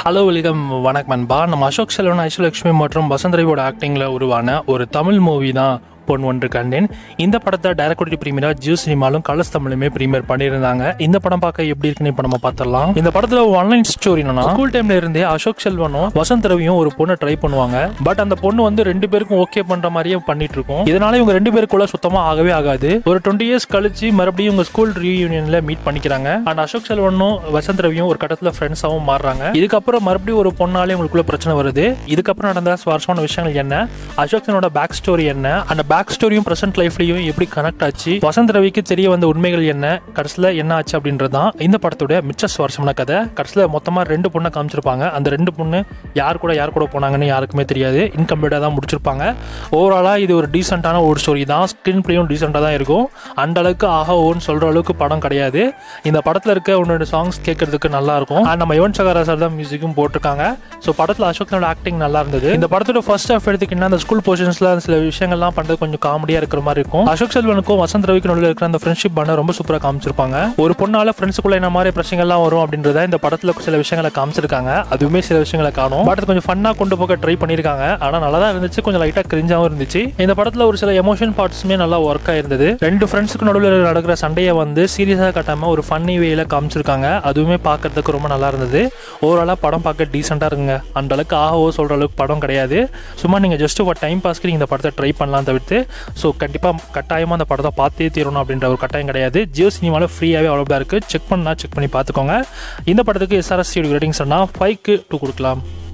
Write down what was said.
hello welcome வணக்கம் நண்பா நம்ம அசோக் செல்வன் ஐஸ்வலட்சுமி மற்றும் வசந்தரவியோட ஆக்டிங்கில் உருவான ஒரு தமிழ் மூவி தான் பொன் ஒன்று கண்டேன் இந்த படத்தை டைரக்டரி பிரீமியரா ஜியோ சினிமாலும் கலர்ஸ் தமிழுமே பிரீமியர் பண்ணியிருந்தாங்க இந்த படம் பார்க்க எப்படி இருக்குன்னு இப்போ நம்ம பார்த்துடலாம் இந்த படத்துல ஆன்லைன் ஸ்டோரி என்னன்னா ஸ்கூல் டைம்ல இருந்தே அசோக் செல்வனும் வசந்த் ரவியும் ஒரு பொண்ணை ட்ரை பண்ணுவாங்க பட் அந்த பொண்ணு வந்து ரெண்டு பேருக்கும் ஓகே பண்ற மாதிரியே பண்ணிட்டு இருக்கும் இதனால இவங்க ரெண்டு பேருக்குள்ள சுத்தமா ஆகவே ஆகாது ஒரு டுவெண்ட்டி இயர்ஸ் கழிச்சு மறுபடியும் இவங்க ஸ்கூல் ரீயூனியன்ல மீட் பண்ணிக்கிறாங்க அண்ட் அசோக் செல்வனும் வசந்த் ரவியும் ஒரு கட்டத்துல ஃப்ரெண்ட்ஸாவும் மாறுறாங்க இதுக்கப்புறம் மறுபடியும் ஒரு பொண்ணாலே உங்களுக்குள்ள பிரச்சனை வருது இதுக்கப்புறம் நடந்த சுவாரஸ்யமான விஷயங்கள் என்ன அசோக் செல்வனோட பேக் ஸ்டோரி என்ன அந்த பேக் ஸ்டோரியும் பிரசன்ட் லைஃப்லயும் எப்படி கனெக்ட் ஆச்சு வசந்த் ரவிக்கு தெரிய வந்த உண்மைகள் என்ன கடைசியில் என்ன ஆச்சு அப்படின்றதான் இந்த படத்தோட மிச்ச சுவாரஸ்யமான கதை கடைசியில் மொத்தமா ரெண்டு பொண்ணை காமிச்சிருப்பாங்க அந்த ரெண்டு பொண்ணு யார் கூட யார் கூட போனாங்கன்னு யாருக்குமே தெரியாது இன்கம்ப்ளீட்டாக தான் முடிச்சிருப்பாங்க ஓவராலாக இது ஒரு டீசெண்டான ஒரு ஸ்டோரி தான் ஸ்க்ரீன் பிளேயும் டீசெண்டாக தான் இருக்கும் அந்த அளவுக்கு ஆஹா ஓன்னு சொல்ற அளவுக்கு படம் கிடையாது இந்த படத்தில் இருக்க ஒன்று ரெண்டு சாங்ஸ் கேட்கறதுக்கு நல்லா இருக்கும் அண்ட் நம்ம யுவன் சகரா சார் தான் மியூசிக்கும் போட்டிருக்காங்க ஸோ படத்தில் அசோக்னோட ஆக்டிங் நல்லா இருந்தது இந்த படத்தோட ஃபர்ஸ்ட் ஹாஃப் எடுத்துக்கிட்டா அந்த ஸ்கூல் போர்ஷன்ஸ்ல சில விஷயங்கள்லாம் பண்றது கொஞ்சம் காமெடியா இருக்கிற மாதிரி இருக்கும் அசோக் செல்வனுக்கும் வசந்த் ரவிக்கு நடுவில் இருக்கிற அந்த ஃப்ரெண்ட்ஷிப் பண்ண ரொம்ப சூப்பரா காமிச்சிருப்பாங்க ஒரு பொண்ணால ஃப்ரெண்ட்ஸுக்குள்ள என்ன மாதிரி பிரச்சனைகள்லாம் வரும் அப்படின்றத இந்த படத்துல சில விஷயங்களை காமிச்சிருக்காங்க அதுவுமே சில விஷயங்களை காணும் பட் அது கொஞ்சம் ஃபன்னா கொண்டு போக ட்ரை பண்ணியிருக்காங்க ஆனா நல்லா தான் இருந்துச்சு கொஞ்சம் லைட்டா கிரிஞ்சாவும் இருந்துச்சு இந்த படத்துல ஒரு சில எமோஷன் பார்ட்ஸுமே நல்லா ஒர்க் ஆயிருந்தது ரெண்டு ஃப்ரெண்ட்ஸுக்கு நடுவில் நடக்கிற சண்டையை வந்து சீரியஸாக காட்டாம ஒரு ஃபன்னி வேல காமிச்சிருக்காங்க அதுவுமே பார்க்கறதுக்கு ரொம்ப நல்லா இருந்தது ஓவராலாக படம் பார்க்க டீசெண்டாக இருக்குங்க அந்த அளவுக்கு ஆகவோ சொல்கிற அளவுக்கு படம் கிடையாது சும்மா நீங்கள் ஜஸ்ட் ஒரு டைம் பாஸ்க்கு நீங்கள் இந்த படத்தை ட்ரை பண்ணலாம் தவிர்த்து ஸோ கண்டிப்பாக கட்டாயமாக அந்த படத்தை பார்த்தே தீரணும் அப்படின்ற ஒரு கட்டாயம் கிடையாது ஜியோ சினிமாவில் ஃப்ரீயாகவே அவைலபிளாக இருக்குது செக் பண்ணால் செக் பண்ணி பார்த்துக்கோங்க இந்த படத்துக்கு எஸ்ஆர்எஸ் ரேட்டிங்ஸ் சொன்னால் ஃபைவ்க்கு டூ கொடுக்கலாம்